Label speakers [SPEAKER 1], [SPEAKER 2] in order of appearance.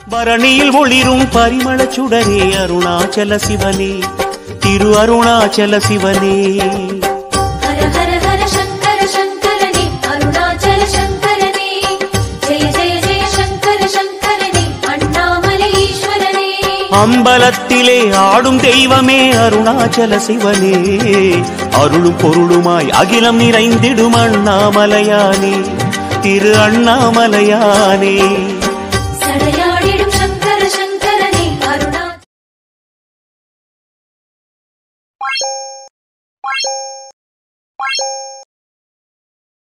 [SPEAKER 1] பரணியில் ஒளிரும் பரிமள சுடரே அருணாச்சல சிவனே திரு அருணாச்சல சிவனே
[SPEAKER 2] ஹர ஹர ஹர சங்கர சங்கரனே அருணாச்சல சங்கரனே ஜெய ஜெய ஜெய சங்கர சங்கரனே அண்ணாமலை ஈஸ்வரனே
[SPEAKER 1] அம்பலத்திலே ஆடும் தெய்வமே அருணாச்சல சிவனே அருளும் பொருளுமாய் அகிலம் நிறைந்திடும் அண்ணாமலையானே திரு அண்ணாமலையானே